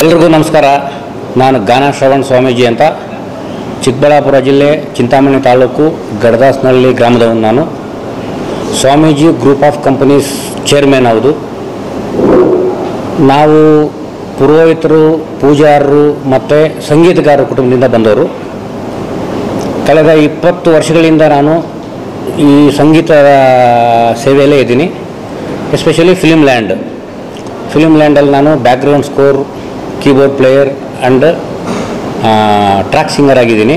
ಎಲ್ರಿಗೂ ನಮಸ್ಕಾರ ನಾನು ಗಾನ ಶ್ರವಣ್ ಸ್ವಾಮೀಜಿ ಅಂತ ಚಿಕ್ಕಬಳ್ಳಾಪುರ ಜಿಲ್ಲೆ ಚಿಂತಾಮಣಿ ತಾಲೂಕು ಗಡದಾಸ್ನಹಳ್ಳಿ ಗ್ರಾಮದವನು ನಾನು Swamiji group of companies chairman ಹೌದು ನಾವು ಪುರೋಹಿತರು ಪೂಜಾರರು ಮತ್ತು ಸಂಗೀತಗಾರರ ಕುಟುಂಬದಿಂದ ಬಂದವರು ಕಳೆದ ಇಪ್ಪತ್ತು ವರ್ಷಗಳಿಂದ ನಾನು ಈ ಸಂಗೀತ ಸೇವೆಯಲ್ಲೇ ಇದ್ದೀನಿ ಎಸ್ಪೆಷಲಿ ಫಿಲ್ಮ್ ಲ್ಯಾಂಡ್ ಫಿಲ್ಮ್ ಲ್ಯಾಂಡಲ್ಲಿ ನಾನು background score keyboard player and track singer ಆಗಿದ್ದೀನಿ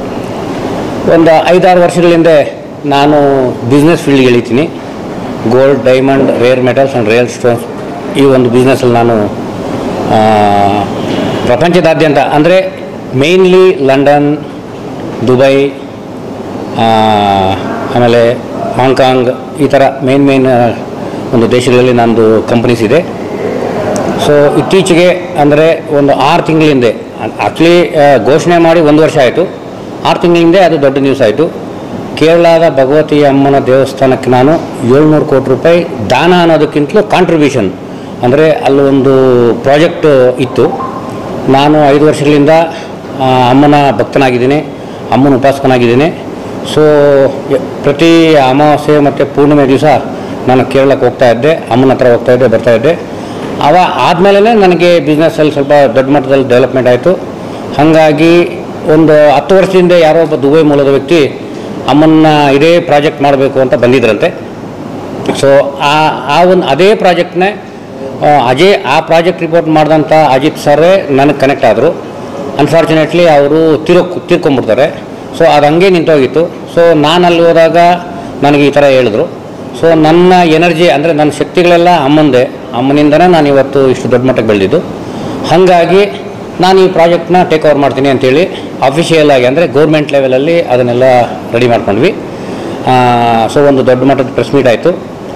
ಒಂದು ಐದಾರು ವರ್ಷಗಳಿಂದ ನಾನು ಬಿಸ್ನೆಸ್ ಫೀಲ್ಡ್ಗೆ ಇಳಿತೀನಿ gold diamond rare metals and real stones ಈ ಒಂದು ಬಿಸ್ನೆಸ್ಸಲ್ಲಿ ನಾನು ಆ, ಪ್ರಪಂಚದಾದ್ಯಂತ ಅಂದರೆ ಮೇಯ್ನ್ಲಿ ಲಂಡನ್ ದುಬೈ ಆ, ಆಮೇಲೆ ಹಾಂಗ್ಕಾಂಗ್ ಈ ಥರ ಮೇನ್ ಮೇನ್ ಒಂದು ದೇಶಗಳಲ್ಲಿ ನಂದು ಕಂಪ್ನೀಸ್ ಇದೆ ಸೊ ಇತ್ತೀಚೆಗೆ ಅಂದರೆ ಒಂದು ಆರು ತಿಂಗಳ ಹಿಂದೆ ಆ್ಯಕ್ಚುಲಿ ಘೋಷಣೆ ಮಾಡಿ ಒಂದು ವರ್ಷ ಆಯಿತು ಆರು ತಿಂಗಳ ಹಿಂದೆ ಅದು ದೊಡ್ಡ ನ್ಯೂಸ್ ಆಯಿತು ಕೇರಳದ ಭಗವತಿ ಅಮ್ಮನ ದೇವಸ್ಥಾನಕ್ಕೆ ನಾನು ಏಳ್ನೂರು ಕೋಟಿ ರೂಪಾಯಿ ದಾನ ಅನ್ನೋದಕ್ಕಿಂತಲೂ ಕಾಂಟ್ರಿಬ್ಯೂಷನ್ ಅಂದರೆ ಅಲ್ಲೊಂದು ಪ್ರಾಜೆಕ್ಟ್ ಇತ್ತು ನಾನು ಐದು ವರ್ಷಗಳಿಂದ ಆ, ಅಮ್ಮನ ಭಕ್ತನಾಗಿದ್ದೀನಿ ಅಮ್ಮನ ಉಪಾಸಕನಾಗಿದ್ದೀನಿ ಸೊ ಯ- ಪ್ರತಿ ಅಮಾವಾಸ್ಯೆ ಮತ್ತು ಪೂರ್ಣಿಮೆ ದಿವಸ ನಾನು ಕೇರಳಕ್ಕೆ ಹೋಗ್ತಾ ಇದ್ದೆ ಅಮ್ಮನ ಹತ್ರ ಹೋಗ್ತಾ ಇದ್ದೆ ಬರ್ತಾ ಇದ್ದೆ ಅವ ಆದಮೇಲೆ ನನಗೆ ಬಿಸ್ನೆಸ್ಸಲ್ಲಿ ಸ್ವಲ್ಪ ದೊಡ್ಡ ಮಟ್ಟದಲ್ಲಿ ಡೆವಲಪ್ಮೆಂಟ್ ಆಯಿತು ಹಾಗಾಗಿ ಒಂದು ಹತ್ತು ವರ್ಷದಿಂದ ಯಾರೋ ಒಬ್ಬ ದುಬೈ ಮೂಲದ ವ್ಯಕ್ತಿ ಅಮ್ಮನ್ನ ಇದೇ ಪ್ರಾಜೆಕ್ಟ್ ಮಾಡಬೇಕು ಅಂತ ಬಂದಿದ್ರಂತೆ ಸೊ ಆ ಆ ಒಂದು ಅದೇ ಪ್ರಾಜೆಕ್ಟ್ನೇ ಅಜಯ್ ಆ ಪ್ರಾಜೆಕ್ಟ್ ರಿಪೋರ್ಟ್ ಮಾಡಿದಂಥ ಅಜಿತ್ ಸರ್ರೇ ನನಗೆ ಕನೆಕ್ಟ್ ಆದರು ಅನ್ಫಾರ್ಚುನೇಟ್ಲಿ ಅವರು ತೀರೋ ತೀರ್ಕೊಂಬಿಡ್ತಾರೆ ಸೊ ಅದು ಹಂಗೆ ನಿಂತೋಗಿತ್ತು ಸೊ ನಾನು ಅಲ್ಲಿ ಹೋದಾಗ ನನಗೆ ಈ ಥರ ಹೇಳಿದ್ರು ಸೊ ನನ್ನ ಎನರ್ಜಿ ಅಂದರೆ ನನ್ನ ಶಕ್ತಿಗಳೆಲ್ಲ ಅಮ್ಮಂದೆ ಅಮ್ಮನಿಂದನೇ ನಾನು ಇವತ್ತು ಇಷ್ಟು ದೊಡ್ಡ ಮಟ್ಟಕ್ಕೆ ಬೆಳೆದಿದ್ದು ಹಾಗಾಗಿ ನಾನು ಈ ಪ್ರಾಜೆಕ್ಟ್ನ ಟೇಕ್ ಓವರ್ ಮಾಡ್ತೀನಿ ಅಂತೇಳಿ ಅಫಿಷಿಯಲ್ ಆಗಿ ಅಂದರೆ ಗೌರ್ಮೆಂಟ್ ಲೆವೆಲಲ್ಲಿ ಅದನ್ನೆಲ್ಲ ರೆಡಿ ಮಾಡ್ಕೊಂಡ್ವಿ ಸೊ ಒಂದು ದೊಡ್ಡ ಮಟ್ಟದ ಪ್ರೆಸ್ ಮೀಟ್ ಆಯಿತು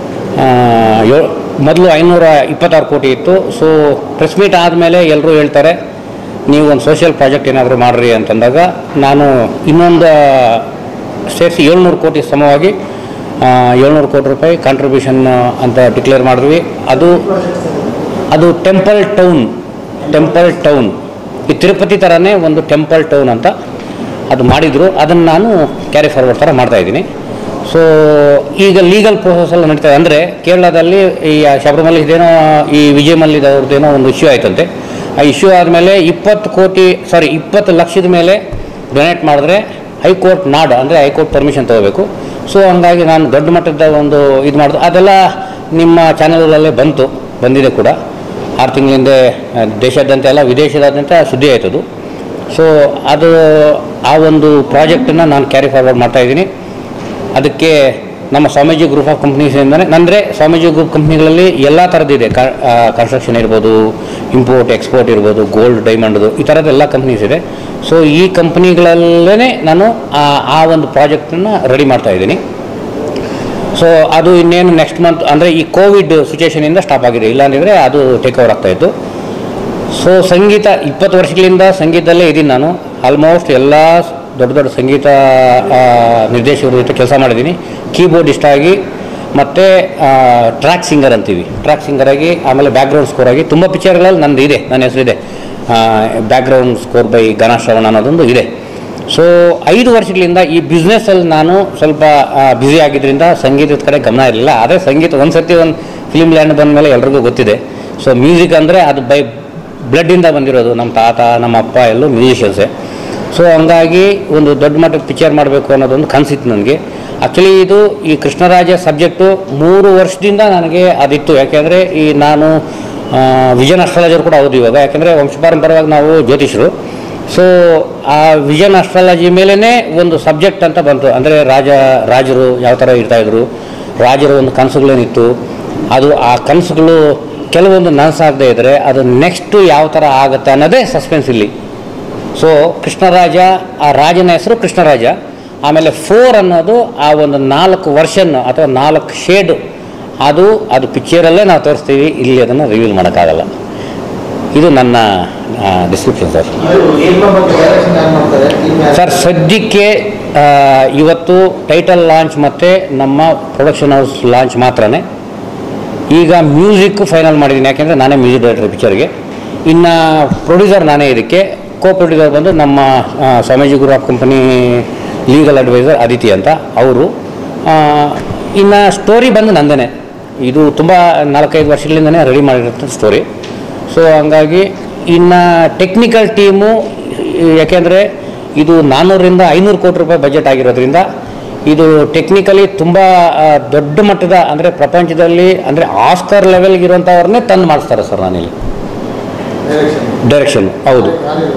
ಯೋ ಮೊದಲು ಐನೂರ ಇಪ್ಪತ್ತಾರು ಕೋಟಿ ಇತ್ತು ಸೊ ಪ್ರೆಸ್ ಮೀಟ್ ಆದಮೇಲೆ ಎಲ್ಲರೂ ಹೇಳ್ತಾರೆ ನೀವು ಒಂದು ಸೋಷಿಯಲ್ ಪ್ರಾಜೆಕ್ಟ್ ಏನಾದರೂ ಮಾಡಿರಿ ಅಂತಂದಾಗ ನಾನು ಇನ್ನೊಂದು ಸೇರಿಸಿ ಏಳ್ನೂರು ಕೋಟಿ ಸಮವಾಗಿ ಏಳ್ನೂರು ಕೋಟಿ ರೂಪಾಯಿ ಕಾಂಟ್ರಿಬ್ಯೂಷನ್ ಅಂತ ಡಿಕ್ಲೇರ್ ಮಾಡಿದ್ವಿ ಅದು ಅದು ಟೆಂಪಲ್ ಟೌನ್ ಟೆಂಪಲ್ ಟೌನ್ ಈ ತಿರುಪತಿ ಥರನೇ ಒಂದು ಟೆಂಪಲ್ ಟೌನ್ ಅಂತ ಅದು ಮಾಡಿದರು ಅದನ್ನು ನಾನು ಕ್ಯಾರಿ ಫಾರ್ವರ್ಡ್ ಥರ ಮಾಡ್ತಾಯಿದ್ದೀನಿ ಸೊ ಈಗ ಲೀಗಲ್ ಪ್ರೊಸೆಸ್ಸೆಲ್ಲ ನಡೀತಾ ಇದೆ ಅಂದರೆ ಕೇರಳದಲ್ಲಿ ಈ ಶಬರಿಮಲೆ ಇದೇನೋ ಈ ವಿಜಯ ಮಲ್ಲಿದ ಅವ್ರದ್ದೇನೋ ಒಂದು ಇಶ್ಯೂ ಆಯ್ತಂತೆ ಆ ಇಶ್ಯೂ ಆದಮೇಲೆ ಇಪ್ಪತ್ತು ಕೋಟಿ ಸಾರಿ ಇಪ್ಪತ್ತು ಲಕ್ಷದ ಮೇಲೆ ಡೊನೇಟ್ ಮಾಡಿದ್ರೆ ಹೈಕೋರ್ಟ್ ನಾಡ್ ಅಂದರೆ ಹೈಕೋರ್ಟ್ ಪರ್ಮಿಷನ್ ತೊಗೋಬೇಕು ಸೊ ಹಂಗಾಗಿ ನಾನು ದೊಡ್ಡ ಮಟ್ಟದ ಒಂದು ಇದು ಮಾಡಿದೆ ಅದೆಲ್ಲ ನಿಮ್ಮ ಚಾನಲ್ಗಳಲ್ಲೇ ಬಂತು ಬಂದಿದೆ ಕೂಡ ಆರು ತಿಂಗಳಿಂದ ದೇಶಾದ್ಯಂತ ಎಲ್ಲ ವಿದೇಶದಾದ್ಯಂತ ಸುದ್ದಿ ಆಯ್ತದು ಸೊ ಅದು ಆ ಒಂದು ಪ್ರಾಜೆಕ್ಟನ್ನು ನಾನು ಕ್ಯಾರಿ ಫಾರ್ವರ್ಡ್ ಮಾಡ್ತಾಯಿದ್ದೀನಿ ಅದಕ್ಕೆ ನಮ್ಮ ಸ್ವಾಮೀಜಿ ಗ್ರೂಪ್ ಆಫ್ ಕಂಪ್ನೀಸಿಂದಲೇ ಅಂದರೆ ಸ್ವಾಮೀಜಿ ಗ್ರೂಪ್ ಕಂಪ್ನಿಗಳಲ್ಲಿ ಎಲ್ಲ ಥರದ್ದಿದೆ ಕನ್ಸ್ಟ್ರಕ್ಷನ್ ಇರ್ಬೋದು ಇಂಪೋರ್ಟ್ ಎಕ್ಸ್ಪೋರ್ಟ್ ಇರ್ಬೋದು ಗೋಲ್ಡ್ ಡೈಮಂಡ್ದು ಈ ಥರದ ಎಲ್ಲ ಕಂಪ್ನೀಸ್ ಇದೆ ಸೊ ಈ ಕಂಪ್ನಿಗಳಲ್ಲೇ ನಾನು ಆ- ಆ ಒಂದು ಪ್ರಾಜೆಕ್ಟನ್ನು ರೆಡಿ ಮಾಡ್ತಾ ಇದ್ದೀನಿ ಸೊ ಅದು ಇನ್ನೇನು ನೆಕ್ಸ್ಟ್ ಮಂತ್ ಅಂದರೆ ಈ ಕೋವಿಡ್ ಸಿಚುವೇಶನಿಂದ ಸ್ಟಾಪ್ ಆಗಿದೆ ಇಲ್ಲಾಂದಿದ್ರೆ ಅದು ಟೇಕ್ ಓವರ್ ಆಗ್ತಾಯಿತ್ತು ಸೊ ಸಂಗೀತ ಇಪ್ಪತ್ತು ವರ್ಷಗಳಿಂದ ಸಂಗೀತದಲ್ಲೇ ಇದ್ದೀನಿ ನಾನು ಆಲ್ಮೋಸ್ಟ್ ಎಲ್ಲ ದೊಡ್ಡ ದೊಡ್ಡ ಸಂಗೀತ ಆ, ನಿರ್ದೇಶಕರ ಜೊತೆ ಕೆಲಸ ಮಾಡಿದ್ದೀನಿ ಕೀಬೋರ್ಡಿಸ್ಟ್ ಆಗಿ ಮತ್ತು ಟ್ರ್ಯಾಕ್ ಸಿಂಗರ್ ಅಂತೀವಿ ಟ್ರ್ಯಾಕ್ ಸಿಂಗರ್ ಆಗಿ ಆಮೇಲೆ ಬ್ಯಾಕ್ಗ್ರೌಂಡ್ ಸ್ಕೋರ್ ಆಗಿ ತುಂಬ ಪಿಕ್ಚರ್ಗಳಲ್ಲಿ ನಂದು ಇದೆ ನನ್ನ ಹೆಸರಿದೆ ಬ್ಯಾಕ್ಗ್ರೌಂಡ್ ಸ್ಕೋರ್ ಬೈ ಶ್ರವಣ ಅನ್ನೋದೊಂದು ಇದೆ ಸೊ ಐದು ವರ್ಷಗಳಿಂದ ಈ ಬಿಸ್ನೆಸ್ಸಲ್ಲಿ ನಾನು ಸ್ವಲ್ಪ ಬ್ಯುಸಿ ಆಗಿದ್ದರಿಂದ ಸಂಗೀತದ ಕಡೆ ಗಮನ ಇರಲಿಲ್ಲ ಆದರೆ ಸಂಗೀತ ಒಂದು ಸರ್ತಿ ಒಂದು ಫಿಲ್ಮ್ ಲ್ಯಾಂಡ್ ಬಂದ ಮೇಲೆ ಎಲ್ರಿಗೂ ಗೊತ್ತಿದೆ ಸೊ ಮ್ಯೂಸಿಕ್ ಅಂದರೆ ಅದು ಬೈ ಬ್ಲಡ್ಡಿಂದ ಬಂದಿರೋದು ನಮ್ಮ ತಾತ ನಮ್ಮ ಅಪ್ಪ ಎಲ್ಲೂ ಮ್ಯೂಸಿಷಿಯನ್ಸೇ ಸೊ ಹಂಗಾಗಿ ಒಂದು ದೊಡ್ಡ ಮಟ್ಟದ ಪಿಕ್ಚರ್ ಮಾಡಬೇಕು ಅನ್ನೋದೊಂದು ಕನಸಿತ್ತು ನನಗೆ ಆ್ಯಕ್ಚುಲಿ ಇದು ಈ ಕೃಷ್ಣರಾಜ ಸಬ್ಜೆಕ್ಟು ಮೂರು ವರ್ಷದಿಂದ ನನಗೆ ಅದಿತ್ತು ಯಾಕೆಂದರೆ ಈ ನಾನು ಆ, ವಿಜಯನ್ ಅಸ್ಟ್ರಾಲಜರ್ ಕೂಡ ಹೌದು ಇವಾಗ ಯಾಕೆಂದರೆ ವಂಶಪಾರಂಪರವಾಗಿ ನಾವು ಜ್ಯೋತಿಷರು ಸೊ ಆ ವಿಜನ್ ಅಸ್ಟ್ರಾಲಜಿ ಮೇಲೇ ಒಂದು ಸಬ್ಜೆಕ್ಟ್ ಅಂತ ಬಂತು ಅಂದರೆ ರಾಜ ರಾಜರು ಯಾವ ಥರ ಇರ್ತಾಯಿದ್ರು ರಾಜರ ಒಂದು ಕನಸುಗಳೇನಿತ್ತು ಅದು ಆ ಕನಸುಗಳು ಕೆಲವೊಂದು ನನಸಾಗದೇ ಇದ್ದರೆ ಅದು ನೆಕ್ಸ್ಟು ಯಾವ ಥರ ಆಗುತ್ತೆ ಅನ್ನೋದೇ ಸಸ್ಪೆನ್ಸ್ ಇಲ್ಲಿ ಸೊ ಕೃಷ್ಣರಾಜ ಆ ರಾಜನ ಹೆಸರು ಕೃಷ್ಣರಾಜ ಆಮೇಲೆ ಫೋರ್ ಅನ್ನೋದು ಆ ಒಂದು ನಾಲ್ಕು ವರ್ಷನ್ ಅಥವಾ ನಾಲ್ಕು ಶೇಡ್ ಅದು ಅದು ಪಿಕ್ಚರಲ್ಲೇ ನಾವು ತೋರಿಸ್ತೀವಿ ಇಲ್ಲಿ ಅದನ್ನು ರಿವೀಲ್ ಮಾಡೋಕ್ಕಾಗಲ್ಲ ಇದು ನನ್ನ ಡಿಸ್ಕ್ರಿಪ್ಷನ್ ಸರ್ ಸರ್ ಸದ್ಯಕ್ಕೆ ಆ, ಇವತ್ತು ಟೈಟಲ್ ಲಾಂಚ್ ಮತ್ತು ನಮ್ಮ ಪ್ರೊಡಕ್ಷನ್ ಹೌಸ್ ಲಾಂಚ್ ಮಾತ್ರನೇ ಈಗ ಮ್ಯೂಸಿಕ್ ಫೈನಲ್ ಮಾಡಿದ್ದೀನಿ ಯಾಕೆಂದರೆ ನಾನೇ ಮ್ಯೂಸಿಕ್ ಡೈರೆಕ್ಟರ್ ಪಿಕ್ಚರ್ಗೆ ಇನ್ನು ಪ್ರೊಡ್ಯೂಸರ್ ನಾನೇ ಇದಕ್ಕೆ ಕೋ ಪ್ರೊಡ್ಯೂಸರ್ ಬಂದು ನಮ್ಮ ಆ, Swamiji group of company legal advisor Aditi ಅಂತ ಅವರು ಇನ್ನು ಸ್ಟೋರಿ ಬಂದು ನಂದೇನೆ ಇದು ತುಂಬ ನಾಲ್ಕೈದು ವರ್ಷಗಳಿಂದನೇ ರೆಡಿ ಮಾಡಿರೋಂಥ ಸ್ಟೋರಿ ಸೊ ಹಂಗಾಗಿ ಇನ್ನು ಟೆಕ್ನಿಕಲ್ ಟೀಮು ಯಾಕೆಂದರೆ ಇದು ನಾನ್ನೂರರಿಂದ ಐನೂರು ಕೋಟಿ ರೂಪಾಯಿ ಬಜೆಟ್ ಆಗಿರೋದ್ರಿಂದ ಇದು ಟೆಕ್ನಿಕಲಿ ತುಂಬ ಆ, ದೊಡ್ಡ ಮಟ್ಟದ ಅಂದರೆ ಪ್ರಪಂಚದಲ್ಲಿ ಅಂದರೆ ಆಸ್ಕರ್ ಲೆವೆಲ್ಗೆ ಇರುವಂಥವ್ರನ್ನೇ ತಂದು ಮಾಡಿಸ್ತಾರೆ ಸರ್ ನಾನಿಲ್ಲಿ ಡೈರೆಕ್ಷನ್ ಹೌದು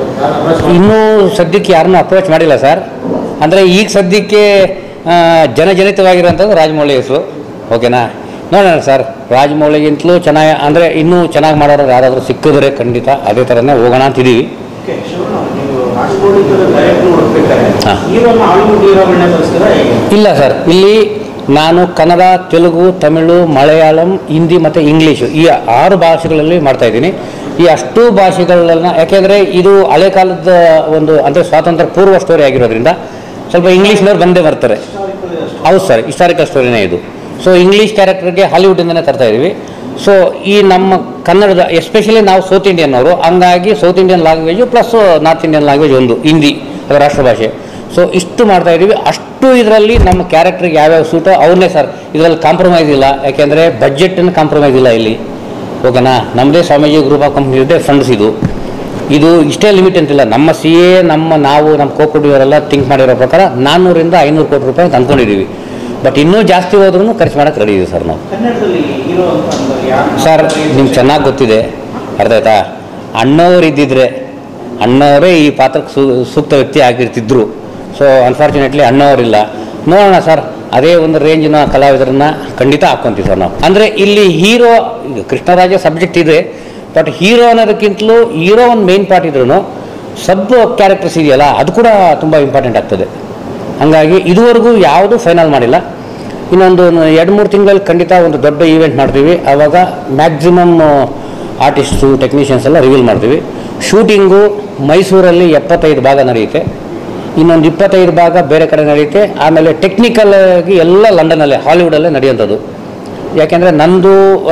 ಇನ್ನೂ ಸದ್ಯಕ್ಕೆ ಯಾರನ್ನೂ ಅಪ್ರೋಚ್ ಮಾಡಿಲ್ಲ ಸರ್ ಅಂದರೆ ಈಗ ಸದ್ಯಕ್ಕೆ ಆ, ಜನಜನಿತವಾಗಿರೋಂಥದ್ದು ರಾಜಮೌಳಿ ಹೆಸರು ಓಕೆನಾ ನೋಡೋಣ ಸರ್ ರಾಜಮೌಳಿಗಿಂತಲೂ ಚೆನ್ನಾಗಿ ಅಂದರೆ ಇನ್ನೂ ಚೆನ್ನಾಗಿ ಮಾಡೋರು ಯಾರಾದರೂ ಸಿಕ್ಕಿದ್ರೆ ಖಂಡಿತ ಅದೇ ಥರನೇ ಹೋಗೋಣ ಅಂತಿದ್ದೀವಿ ಓಕೆ ಶಿವಣ್ಣ ನೀವು ರಾಜ್ಕೋಟಿ ಡೈರೆಕ್ಟ್ ಹುಡುಕ್ಬೇಕಾದ್ರೆ ಹಾ. ಹೀರೋನ ಹಾಲಿವುಡ್ ಹೀರೋಗಳನ್ನ ತರಿಸ್ತೀರಾ ಹೇಗೆ ಇಲ್ಲ ಸರ್ ಇಲ್ಲಿ ನಾನು ಕನ್ನಡ ತೆಲುಗು ತಮಿಳು ಮಲಯಾಳಂ ಹಿಂದಿ ಮತ್ತು ಇಂಗ್ಲೀಷು ಈ ಆರು ಭಾಷೆಗಳಲ್ಲಿ ಮಾಡ್ತಾ ಇದ್ದೀನಿ ಈ ಅಷ್ಟು ಭಾಷೆಗಳನ್ನ ಯಾಕೆಂದರೆ ಇದು ಹಳೆ ಕಾಲದ ಒಂದು ಅಂದರೆ ಸ್ವಾತಂತ್ರ್ಯ ಪೂರ್ವ ಸ್ಟೋರಿ ಆಗಿರೋದ್ರಿಂದ ಸ್ವಲ್ಪ ಇಂಗ್ಲೀಷ್ನವ್ರು ಬಂದೇ ಬರ್ತಾರೆ ಹೌದು ಸರ್ ಹಿಸ್ಟಾರಿಕಲ್ ಸ್ಟೋರಿನೇ ಇದು ಸೊ ಇಂಗ್ಲೀಷ್ ಕ್ಯಾರೆಕ್ಟರ್ಗೆ ಹಾಲಿವುಡ್ಡಿಂದನೇ ತರ್ತಾ ಇದ್ದೀವಿ ಸೊ ಈ ನಮ್ಮ ಕನ್ನಡದ ಎಸ್ಪೆಷಲಿ ನಾವು ಸೌತ್ ಇಂಡಿಯನ್ ಅವರು ಹಂಗಾಗಿ south Indian language plus north Indian language ಒಂದು ಹಿಂದಿ ಅದು ರಾಷ್ಟ್ರಭಾಷೆ ಸೊ ಇಷ್ಟು ಮಾಡ್ತಾ ಇದ್ದೀವಿ ಅಷ್ಟು ಇದರಲ್ಲಿ ನಮ್ಮ ಕ್ಯಾರೆಕ್ಟ್ರಿಗೆ ಯಾವ್ಯಾವ ಸೂಟೋ ಅವನ್ನೇ ಸರ್ ಇದರಲ್ಲಿ ಕಾಂಪ್ರಮೈಸ್ ಇಲ್ಲ ಯಾಕೆಂದರೆ ಬಜೆಟನ್ನು ಕಾಂಪ್ರಮೈಸ್ ಇಲ್ಲ ಇಲ್ಲಿ ಓಕೆನಾ ನಮ್ಮದೇ ಸ್ವಾಮೀಜಿ ಗ್ರೂಪ್ ಆಫ್ ಕಂಪ್ನಿ ಇದೆ ಫಂಡ್ಸ್ ಇದು ಇದು ಇಷ್ಟೇ ಲಿಮಿಟ್ ಅಂತಿಲ್ಲ ನಮ್ಮ ಸಿ ಎ ನಮ್ಮ ನಾವು ನಮ್ಮ ಕೋಪುಡಿಯವರೆಲ್ಲ ಥಿಂಕ್ ಮಾಡಿರೋ ಪ್ರಕಾರ ನಾನ್ನೂರಿಂದ ಐನೂರು ಕೋಟಿ ರೂಪಾಯಿ ಅಂತ ಅಂದ್ಕೊಂಡಿದ್ದೀವಿ ಬಟ್ ಇನ್ನೂ ಜಾಸ್ತಿ ಹೋದ್ರೂ ಖರ್ಚು ಮಾಡೋಕ್ಕೆ ರೆಡಿ ಇದೆ ಸರ್ ನಾವು ಕನ್ನಡದಲ್ಲಿ ಹೀರೋ ಅಂತ ಅಂದ್ರೆ ಯಾರು ಸರ್ ನಿಮ್ಗೆ ಚೆನ್ನಾಗಿ ಗೊತ್ತಿದೆ ಅರ್ಥ ಆಯ್ತಾ ಅಣ್ಣವ್ರು ಇದ್ದಿದ್ರೆ ಅಣ್ಣವರೇ ಈ ಪಾತ್ರಕ್ಕೆ ಸೂ ಸೂಕ್ತ ವ್ಯಕ್ತಿ ಆಗಿರ್ತಿದ್ರು ಸೊ ಅನ್ಫಾರ್ಚುನೇಟ್ಲಿ ಅಣ್ಣವರಿಲ್ಲ ನೋಡೋಣ ಸರ್ ಅದೇ ಒಂದು ರೇಂಜಿನ ಕಲಾವಿದರನ್ನ ಖಂಡಿತ ಹಾಕ್ಕೊಂತೀವಿ ಸರ್ ನಾವು ಅಂದರೆ ಇಲ್ಲಿ ಹೀರೋ ಈಗ ಕೃಷ್ಣರಾಜ ಸಬ್ಜೆಕ್ಟ್ ಇದೆ ಬಟ್ ಹೀರೋ ಅನ್ನೋದಕ್ಕಿಂತಲೂ ಹೀರೋ ಒಂದು ಮೇನ್ ಪಾರ್ಟ್ ಇದ್ರೂ ಸಬ್ ಕ್ಯಾರೆಕ್ಟರ್ಸ್ ಇದೆಯಲ್ಲ ಅದು ಕೂಡ ತುಂಬ ಇಂಪಾರ್ಟೆಂಟ್ ಆಗ್ತದೆ ಹಂಗಾಗಿ ಇದುವರೆಗೂ ಯಾವುದೂ ಫೈನಲ್ ಮಾಡಿಲ್ಲ ಇನ್ನೊಂದು ಎರಡು ಮೂರು ತಿಂಗಳಲ್ಲಿ ಖಂಡಿತ ಒಂದು ದೊಡ್ಡ ಈವೆಂಟ್ ಮಾಡ್ತೀವಿ ಆವಾಗ ಮ್ಯಾಕ್ಸಿಮಮ್ ಆರ್ಟಿಸ್ಟು ಟೆಕ್ನಿಷಿಯನ್ಸ್ ಎಲ್ಲ ರಿವೀಲ್ ಮಾಡ್ತೀವಿ ಶೂಟಿಂಗು ಮೈಸೂರಲ್ಲಿ ಎಪ್ಪತ್ತೈದು ಭಾಗ ನಡೆಯುತ್ತೆ ಇನ್ನೊಂದು ಇಪ್ಪತ್ತೈದು ಭಾಗ ಬೇರೆ ಕಡೆ ನಡೆಯುತ್ತೆ ಆಮೇಲೆ ಟೆಕ್ನಿಕಲ್ ಆಗಿ ಎಲ್ಲ ಲಂಡನಲ್ಲೇ ಹಾಲಿವುಡಲ್ಲೇ ನಡೆಯುವಂಥದ್ದು ಯಾಕೆಂದರೆ ನಂದು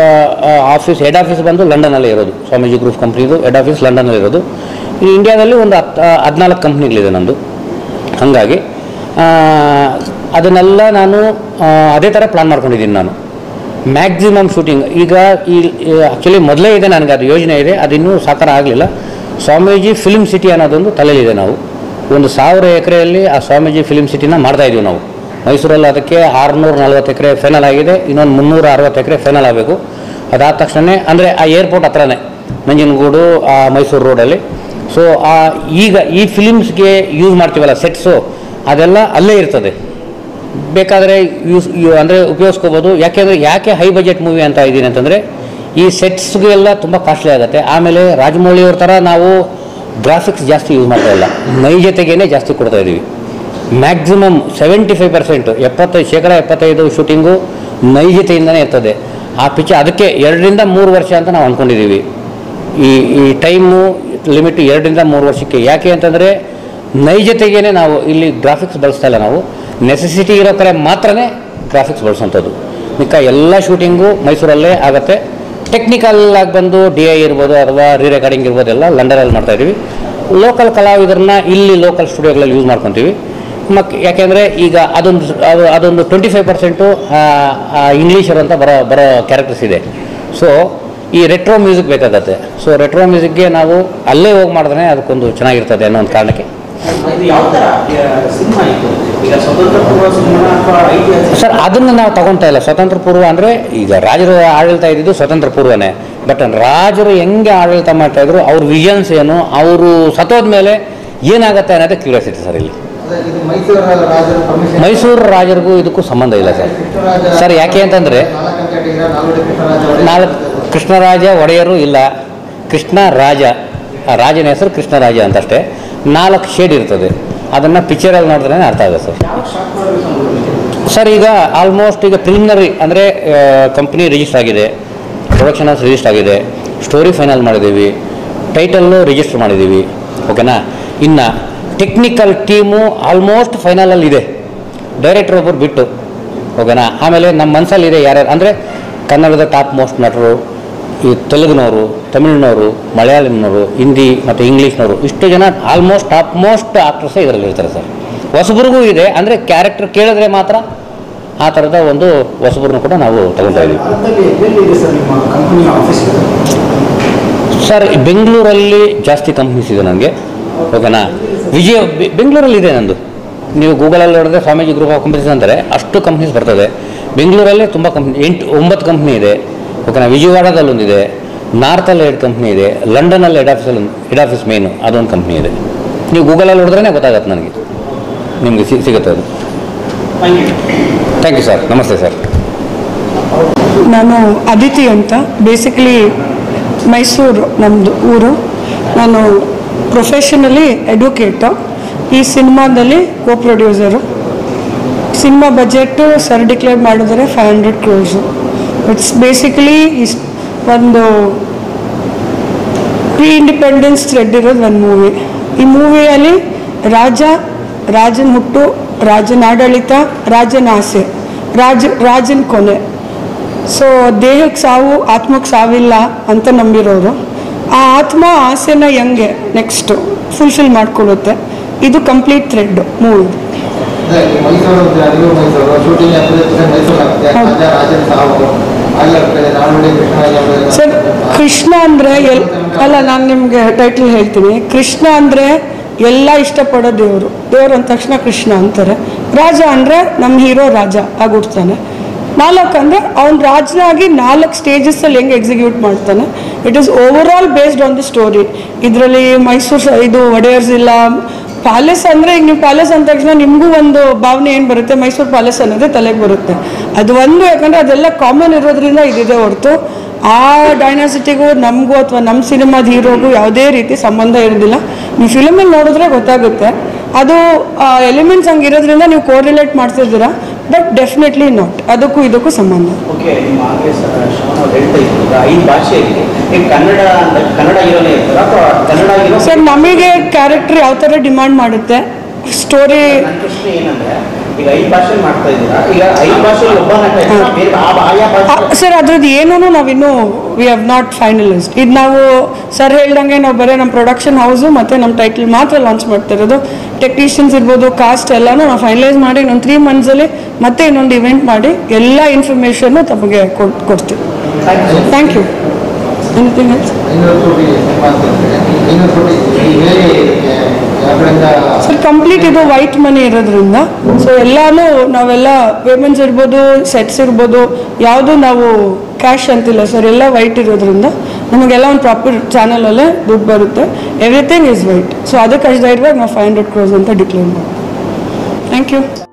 ಆಫೀಸ್ ಹೆಡ್ ಆಫೀಸ್ ಬಂದು ಲಂಡನಲ್ಲೇ ಇರೋದು ಸ್ವಾಮೀಜಿ ಗ್ರೂಪ್ ಕಂಪ್ನಿದು ಹೆಡ್ ಆಫೀಸ್ ಲಂಡನಲ್ಲಿ ಇರೋದು ಈ ಇಂಡಿಯಾದಲ್ಲಿ ಒಂದು ಹತ್ತು ಹದಿನಾಲ್ಕು ಕಂಪ್ನಿಗಳಿದೆ ನಂದು ಹಾಗಾಗಿ ಆ, ಅದನ್ನೆಲ್ಲ ನಾನು ಆ, ಅದೇ ಥರ ಪ್ಲಾನ್ ಮಾಡ್ಕೊಂಡಿದ್ದೀನಿ ನಾನು ಮ್ಯಾಕ್ಸಿಮಮ್ ಶೂಟಿಂಗ್ ಈಗ ಈ ಆ್ಯಕ್ಚುಲಿ ಮೊದಲೇ ಇದೆ ನನಗೆ ಅದು ಯೋಜನೆ ಇದೆ ಅದಿನ್ನೂ ಸಾಕಾರ ಆಗಲಿಲ್ಲ ಸ್ವಾಮೀಜಿ ಫಿಲ್ಮ್ ಸಿಟಿ ಅನ್ನೋದೊಂದು ತಲೆಯಲ್ಲಿದೆ ನಾವು ಒಂದು ಸಾವಿರ ಎಕರೆಯಲ್ಲಿ ಆ ಸ್ವಾಮೀಜಿ ಫಿಲ್ಮ್ ಸಿಟಿನ ಮಾಡ್ತಾ ಇದೀವಿ ನಾವು ಮೈಸೂರಲ್ಲಿ ಅದಕ್ಕೆ ಆರುನೂರ ನಲ್ವತ್ತು ಎಕರೆ ಫೈನಲ್ ಆಗಿದೆ ಇನ್ನೊಂದು ಮುನ್ನೂರ ಅರವತ್ತು ಎಕರೆ ಫೈನಲ್ ಆಗಬೇಕು ಅದಾದ ತಕ್ಷಣ ಅಂದರೆ ಆ ಏರ್ಪೋರ್ಟ್ ಹತ್ರನೇ ನಂಜನಗೂಡು ಆ ಮೈಸೂರು ರೋಡಲ್ಲಿ ಸೊ ಆ ಈಗ ಈ ಫಿಲಿಮ್ಸ್ಗೆ ಯೂಸ್ ಮಾಡ್ತೀವಲ್ಲ ಸೆಟ್ಸು ಅದೆಲ್ಲ ಅಲ್ಲೇ ಇರ್ತದೆ ಬೇಕಾದರೆ ಯೂಸ್ ಅಂದರೆ ಉಪಯೋಗಿಸ್ಕೋಬೋದು ಯಾಕೆಂದರೆ ಯಾಕೆ ಹೈ ಬಜೆಟ್ ಮೂವಿ ಅಂತ ಇದ್ದೀನಿ ಅಂತಂದರೆ ಈ ಸೆಟ್ಸ್ಗೆಲ್ಲ ತುಂಬ ಕಾಸ್ಟ್ಲಿ ಆಗುತ್ತೆ ಆಮೇಲೆ ರಾಜಮೌಳಿಯವ್ರ ಥರ ನಾವು ಗ್ರಾಫಿಕ್ಸ್ ಜಾಸ್ತಿ ಯೂಸ್ ಮಾಡ್ತಾ ಇಲ್ಲ ನೈಜತೆಗೇ ಜಾಸ್ತಿ ಕೊಡ್ತಾ ಇದ್ದೀವಿ ಮ್ಯಾಕ್ಸಿಮಮ್ ಸೆವೆಂಟಿ ಫೈವ್ ಪರ್ಸೆಂಟು ಎಪ್ಪತ್ತೈದು ಶೇಕಡ ಎಪ್ಪತ್ತೈದು ಶೂಟಿಂಗು ನೈಜತೆಯಿಂದನೇ ಇರ್ತದೆ ಆ ಪಿಕ್ಚರ್ ಅದಕ್ಕೆ ಎರಡರಿಂದ ಮೂರು ವರ್ಷ ಅಂತ ನಾವು ಅಂದ್ಕೊಂಡಿದ್ದೀವಿ ಈ ಈ ಟೈಮು ಲಿಮಿಟ್ ಎರಡರಿಂದ ಮೂರು ವರ್ಷಕ್ಕೆ ಯಾಕೆ ಅಂತಂದರೆ ನೈಜತೆಗೇನೆ ನಾವು ಇಲ್ಲಿ ಗ್ರಾಫಿಕ್ಸ್ ಬಳಸ್ತಾ ಇಲ್ಲ ನಾವು ನೆಸೆಸಿಟಿ ಇರೋ ಕಡೆ ಮಾತ್ರನೇ ಗ್ರಾಫಿಕ್ಸ್ ಬಳಸೋಂಥದ್ದು ಮಿಕ್ಕ ಎಲ್ಲ ಶೂಟಿಂಗು ಮೈಸೂರಲ್ಲೇ ಆಗುತ್ತೆ ಟೆಕ್ನಿಕಲ್ ಆಗಿ ಬಂದು ಡಿ ಐ ಇರ್ಬೋದು ಅಥವಾ ರೀ ರೆಕಾರ್ಡಿಂಗ್ ಇರ್ಬೋದು ಎಲ್ಲ ಲಂಡನಲ್ಲಿ ಮಾಡ್ತಾ ಇದ್ದೀವಿ ಲೋಕಲ್ ಕಲಾವಿದರನ್ನ ಇಲ್ಲಿ ಲೋಕಲ್ ಸ್ಟುಡಿಯೋಗಳಲ್ಲಿ ಯೂಸ್ ಮಾಡ್ಕೊತೀವಿ ಮಕ್ ಯಾಕೆಂದರೆ ಈಗ ಅದೊಂದು ಅದು ಅದೊಂದು ಟ್ವೆಂಟಿ ಫೈವ್ ಪರ್ಸೆಂಟು ಇಂಗ್ಲೀಷರು ಅಂತ ಬರೋ ಬರೋ ಕ್ಯಾರೆಕ್ಟರ್ಸ್ ಇದೆ ಸೊ ಈ ರೆಟ್ರೋ ಮ್ಯೂಸಿಕ್ ಬೇಕಾಗತ್ತೆ ಸೊ ರೆಟ್ರೋ ಮ್ಯೂಸಿಕ್ಗೆ ನಾವು ಅಲ್ಲೇ ಹೋಗಿ ಮಾಡಿದ್ರೆ ಅದಕ್ಕೊಂದು ಚೆನ್ನಾಗಿರ್ತದೆ ಅನ್ನೋ ಒಂದು ಕಾರಣಕ್ಕೆ ಇದು ಯಾವ ಥರ ಸಿನಿಮಾ ಇದು ಈಗ ಸ್ವತಂತ್ರ ಪೂರ್ವ ಸಿನಿಮಾ ಅಥವಾ ಐತಿಹಾಸಿಕ ಸರ್ ಅದನ್ನು ನಾವು ತಗೊತಾ ಇಲ್ಲ ಸ್ವತಂತ್ರ ಪೂರ್ವ ಅಂದರೆ ಈಗ ರಾಜರು ಆಡಳಿತ ಇದ್ದಿದ್ದು ಸ್ವತಂತ್ರ ಪೂರ್ವನೇ ಬಟ್ ರಾಜರು ಹೆಂಗೆ ಆಡಳಿತ ಮಾಡ್ತಾ ಇದ್ರು ಅವ್ರ ವಿಷನ್ಸ್ ಏನು ಅವರು ಸತ್ತೋದ ಮೇಲೆ ಏನಾಗುತ್ತೆ ಅನ್ನೋದೇ ಕ್ಯೂರಿಯಾಸಿಟಿ ಸರ್ ಇಲ್ಲಿ ಅದೇ ಇದು ಮೈಸೂರು ರಾಜರ ಪರ್ಮಿಷನ್ ಮೈಸೂರು ರಾಜರಿಗೂ ಇದಕ್ಕೂ ಸಂಬಂಧ ಇಲ್ಲ ಸರ್ ಸರ್ ಯಾಕೆ ಅಂತಂದರೆ ನಾಲ್ಕು ಅಂಕೆ ಇಟ್ಟಿದ್ದೀರಾ, ನಾಲ್ವಡಿ ಕೃಷ್ಣರಾಜ ಒಡೆಯರ್. ನಾಲ್ಕು ಕೃಷ್ಣರಾಜ ಒಡೆಯರು ಇಲ್ಲ ಕೃಷ್ಣ ರಾಜ ಆ ರಾಜನ ಹೆಸರು ಕೃಷ್ಣರಾಜ ಅಂತಷ್ಟೇ ನಾಲ್ಕು ಶೇಡ್ ಇರ್ತದೆ ಅದನ್ನು ಪಿಕ್ಚರಲ್ಲಿ ನೋಡಿದ್ರೆ ಅರ್ಥ ಆಗುತ್ತೆ ಸರ್ ಯಾವ ಶಾರ್ಟ್ ಮಾಡಿದ್ರು ಸರ್ ಈಗ ಆಲ್ಮೋಸ್ಟ್ ಈಗ ಪ್ರಿಲಿಮಿನರಿ ಅಂದರೆ ಕಂಪ್ನಿ ರಿಜಿಸ್ಟರ್ ಆಗಿದೆ ಪ್ರೊಡಕ್ಷನ್ ಹೌಸ್ ರಿಜಿಸ್ಟರ್ ಆಗಿದೆ ಸ್ಟೋರಿ ಫೈನಲ್ ಮಾಡಿದ್ದೀವಿ ಟೈಟಲ್ಲು ರಿಜಿಸ್ಟರ್ ಮಾಡಿದ್ದೀವಿ ಓಕೆನಾ ಇನ್ನು ಟೆಕ್ನಿಕಲ್ ಟೀಮು ಆಲ್ಮೋಸ್ಟ್ ಫೈನಲಲ್ಲಿ ಇದೆ ಡೈರೆಕ್ಟರ್ ಒಬ್ಬರು ಬಿಟ್ಟು ಓಕೆನಾ ಆಮೇಲೆ ನಮ್ಮ ಮನಸ್ಸಲ್ಲಿದೆ ಯಾರ್ಯಾರು ಅಂದರೆ ಕನ್ನಡದ ಟಾಪ್ ಮೋಸ್ಟ್ ನಟರು ಈ ತೆಲುಗಿನವರು ತಮಿಳಿನವರು ಮಲಯಾಳಂನವರು ಹಿಂದಿ ಮತ್ತು ಇಂಗ್ಲೀಷ್ನವರು ಇಷ್ಟು ಜನ ಆಲ್ಮೋಸ್ಟ್ ಟಾಪ್ ಮೋಸ್ಟ್ ಆಕ್ಟರ್ಸೇ ಇದರಲ್ಲಿ ಇರ್ತಾರೆ ಸರ್ ಹೊಸಬ್ರಿಗೂ ಇದೆ ಅಂದರೆ ಕ್ಯಾರೆಕ್ಟರ್ ಕೇಳಿದ್ರೆ ಮಾತ್ರ ಆ ಥರದ ಒಂದು ಹೊಸಬ್ರನ್ನು ಕೂಡ ನಾವು ತಗೊಳ್ತಾ ಇದ್ದೀವಿ ಭಾರತದಲ್ಲಿ ಎಲ್ಲಿದೆ ಸರ್ ನಿಮ್ಮ ಕಂಪನಿಯ ಆಫೀಸ್ ಸರ್ ಈ ಬೆಂಗಳೂರಲ್ಲಿ ಜಾಸ್ತಿ ಕಂಪ್ನೀಸ್ ಇದೆ ನನಗೆ ಓಕೆನಾ ವಿಜಯ ಬೆ- ಬೆಂಗಳೂರಲ್ಲಿ ಇದೆ ನಂದು ನೀವು ಗೂಗಲಲ್ಲಿ ನೋಡಿದ್ರೆ ಸ್ವಾಮೀಜಿ ಗ್ರೂಪ್ ಆಫ್ ಕಂಪ್ನೀಸ್ ಅಂತಾರೆ ಅಷ್ಟು ಕಂಪ್ನೀಸ್ ಬರ್ತದೆ ಬೆಂಗಳೂರಲ್ಲೇ ತುಂಬ ಕಂಪ್ನಿ ಎಂಟು ಒಂಬತ್ತು ಕಂಪ್ನಿ ಇದೆ ಓಕೆನಾ ವಿಜಯವಾಡದಲ್ಲಿ ಒಂದಿದೆ ನಾರ್ತಲ್ಲಿ ಎರಡು ಕಂಪ್ನಿ ಇದೆ ಲಂಡನಲ್ಲಿ ಹೆಡ್ ಆಫೀಸಲ್ಲಿ ಒಂದು ಹೆಡ್ ಆಫೀಸ್ ಮೇನು ಅದೊಂದು ಕಂಪ್ನಿ ಇದೆ ನೀವು ಗೂಗಲಲ್ಲಿ ನೋಡಿದ್ರೇ ಗೊತ್ತಾಗತ್ತೆ ನನಗೆ ನಿಮಗೆ ಸಿ- ಸಿಗುತ್ತೆ ಅದು thank you thank you sir ನಮಸ್ತೆ ಸರ್ ನಾನು ಅದಿತಿ ಅಂತ ಬೇಸಿಕಲಿ ಮೈಸೂರು ನಮ್ಮದು ಊರು ನಾನು ಪ್ರೊಫೆಷನಲಿ ಎಡ್ವೊಕೇಟು ಈ ಸಿನಿಮಾದಲ್ಲಿ co producer cinema budget sir declare ಮಾಡಿದರೆ five hundred crores it's basically is ಒಂದು ಪ್ರೀ ಇಂಡಿಪೆಂಡೆನ್ಸ್ ಥ್ರೆಡ್ ಇರೋದು ಒಂದು ಮೂವಿ ಈ ಮೂವಿಯಲ್ಲಿ ರಾಜ ರಾಜನ ಹುಟ್ಟು ರಾಜನ ಆಡಳಿತ ರಾಜನ ಆಸೆ ರಾಜ ರಾಜನ ಕೊನೆ ಸೊ ದೇಹಕ್ಕೆ ಸಾವು ಆತ್ಮಕ್ಕೆ ಸಾವಿಲ್ಲ ಅಂತ ನಂಬಿರೋರು ಆ ಆತ್ಮ ಆಸೆನ ಹೆಂಗೆ ನೆಕ್ಸ್ಟ್ ಫುಲ್ಫಿಲ್ ಮಾಡ್ಕೊಳ್ಳುತ್ತೆ ಇದು ಕಂಪ್ಲೀಟ್ ಥ್ರೆಡ್ ಮೂವಿ ಅದೇ ಈ ಮೈಸೂರು ಅಂತ ಅರಿವು ಮೈಸೂರು ಶೂಟಿಂಗ್ ಆಗ್ತದೆ ಮೈಸೂರು ಆಗ್ತದೆ ಹೌದು. ರಾಜ ರಾಜನ ಸಾವು ಅಲ್ಲಾಗ್ತದೆ ನಾಲ್ವಡಿ ಕೃಷ್ಣರಾಜ ಅವರ ಸರ್ ಕೃಷ್ಣ ಅಂದರೆ ಎಲ್ ಅಲ್ಲ ನಾನು ನಿಮಗೆ ಟೈಟ್ಲ್ ಹೇಳ್ತೀನಿ ಕೃಷ್ಣ ಅಂದರೆ ಎಲ್ಲ ಇಷ್ಟಪಡೋ ದೇವರು ದೇವರು ಅಂದ ತಕ್ಷಣ ಕೃಷ್ಣ ಅಂತಾರೆ ರಾಜ ಅಂದರೆ ನಮ್ಮ ಹೀರೋ ರಾಜ ಆಗ್ಬಿಡ್ತಾನೆ ನಾಲ್ಕು ಅಂದರೆ ಅವ್ನು ರಾಜನಾಗಿ ನಾಲ್ಕು ಸ್ಟೇಜಸ್ಸಲ್ಲಿ ಹೆಂಗೆ ಎಕ್ಸಿಕ್ಯೂಟ್ ಮಾಡ್ತಾನೆ it is overall based on the story ಇದರಲ್ಲಿ ಮೈಸೂರು ಸ- ಇದು ಒಡೆಯರ್ಸ್ ಇಲ್ಲ ಪ್ಯಾಲೇಸ್ ಅಂದರೆ ಈಗ ನೀವು ಪ್ಯಾಲೇಸ್ ಅಂದ ತಕ್ಷಣ ನಿಮಗೂ ಒಂದು ಭಾವನೆ ಏನು ಬರುತ್ತೆ ಮೈಸೂರು ಪ್ಯಾಲೇಸ್ ಅನ್ನೋದೇ ತಲೆಗೆ ಬರುತ್ತೆ ಅದು ಒಂದು ಯಾಕಂದರೆ ಅದೆಲ್ಲ ಕಾಮನ್ ಇರೋದ್ರಿಂದ ಇದಿದೆ ಹೊರತು ಆ ಡೈನಾಸಿಟಿಗೂ ನಮಗೂ ಅಥವಾ ನಮ್ಮ ಸಿನಿಮಾದ ಹೀರೋಗೂ ಯಾವುದೇ ರೀತಿ ಸಂಬಂಧ ಇರೋದಿಲ್ಲ ನೀವು ಫಿಲಮಲ್ಲಿ ನೋಡಿದ್ರೆ ಗೊತ್ತಾಗುತ್ತೆ ಅದು ಎಲಿಮೆಂಟ್ಸ್ ಹಂಗೆ ಇರೋದ್ರಿಂದ ನೀವು ಕೋರಿಲೇಟ್ ಮಾಡ್ತಿದ್ದೀರಾ ಬಟ್ ಡೆಫಿನೆಟ್ಲಿ ನಾಟ್ ಅದಕ್ಕೂ ಇದಕ್ಕೂ ಸಂಬಂಧ ಓಕೆ ನಿಮ್ಮ ಆಗಲೇ ಸರ್ ಶ್ರವಣ ಅವ್ರು ಹೇಳ್ತಾ ಇದ್ರು ಈಗ ಐದು ಭಾಷೆಯಲ್ಲಿ ಈಗ ಕನ್ನಡ ಅಂದ್ರೆ ಕನ್ನಡ ಹೀರೋನೇ ಇರ್ತಾರ ಅಥವಾ ಕನ್ನಡ ಹೀರೋ ಸರ್ ನಮಗೆ ಕ್ಯಾರೆಕ್ಟರ್ ಯಾವ ಥರ ಡಿಮಾಂಡ್ ಮಾಡುತ್ತೆ ಸ್ಟೋರಿ ನನ್ನ ಪ್ರಶ್ನೆ ಏನಂದ್ರೆ ಈಗ ಐದು ಭಾಷೆಯಲ್ಲಿ ಮಾಡ್ತಾ ಇದ್ದೀರಾ ಈಗ ಐದು ಭಾಷೆಯಲ್ಲಿ ಒಬ್ಬ ನಟ ಇರ್ತಾನ, ಬೇರೆ ಆ- ಆಯಾ ಭಾಷೆ ಸರ್ ಅದ್ರದ್ದು ಏನೂ ನಾವಿನ್ನೂ ವಿ ಹ್ಯಾವ್ ನಾಟ್ ಫೈನಲಿಸ್ಟ್ ಇದು ನಾವು ಸರ್ ಹೇಳ್ದಂಗೆ ನಾವು ಬರೀ ನಮ್ಮ ಪ್ರೊಡಕ್ಷನ್ ಹೌಸು ಮತ್ತು ನಮ್ಮ ಟೈಟಲ್ ಮಾತ್ರ ಲಾಂಚ್ ಮಾಡ್ತಿರೋದು ಟೆಕ್ನಿಷಿಯನ್ಸ್ ಇರ್ಬೋದು ಕಾಸ್ಟ್ ಎಲ್ಲನೂ ನಾವು ಫೈನಲೈಸ್ ಮಾಡಿ ಇನ್ನೊಂದು ತ್ರೀ ಮಂತ್ಸಲ್ಲಿ ಮತ್ತೆ ಇನ್ನೊಂದು ಇವೆಂಟ್ ಮಾಡಿ ಎಲ್ಲ ಇನ್ಫಾರ್ಮೇಷನ್ನು ತಮಗೆ ಕೊಡ್ ಕೊಡ್ತೀವಿ ಥ್ಯಾಂಕ್ ಯು ಎನಿಥಿಂಗ್ ಎಲ್ಸ್ ಐನೂರು ಕೋಟಿ ಸಿನಿಮಾ ಅಂತ ಇರ್ತದೆ ಐನೂರು ಕೋಟಿ ಈ ಹೇಗೆ ಇದಕ್ಕೆ ಯಾವ್ದ್ರಿಂದ ಸರ್ ಕಂಪ್ಲೀಟ್ ಇದು ವೈಟ್ ಮನಿ ಇರೋದ್ರಿಂದ ಸೊ ಎಲ್ಲಾನು ನಾವೆಲ್ಲ ಪೇಮೆಂಟ್ಸ್ ಇರ್ಬೋದು ಸೆಟ್ಸ್ ಇರ್ಬೋದು ಯಾವುದು ನಾವು ಕ್ಯಾಶ್ ಅಂತಿಲ್ಲ ಸರ್ ಎಲ್ಲ ವೈಟ್ ಇರೋದ್ರಿಂದ ನಮಗೆಲ್ಲ ಒಂದು ಪ್ರಾಪರ್ ಚಾನಲಲ್ಲೇ ದುಡ್ಡು ಬರುತ್ತೆ ಎವ್ರಿಥಿಂಗ್ ಈಸ್ ವೈಟ್ ಸೊ ಅದಕ್ಕೆ ಅಷ್ಟು ಧೈರ್ಯವಾಗಿ ನಾವು ಫೈವ್ ಹಂಡ್ರೆಡ್ ಕ್ರೋಸ್ ಅಂತ ಡಿಕ್ಲೇರ್ ಮಾಡಿ ಥ್ಯಾಂಕ್ ಯು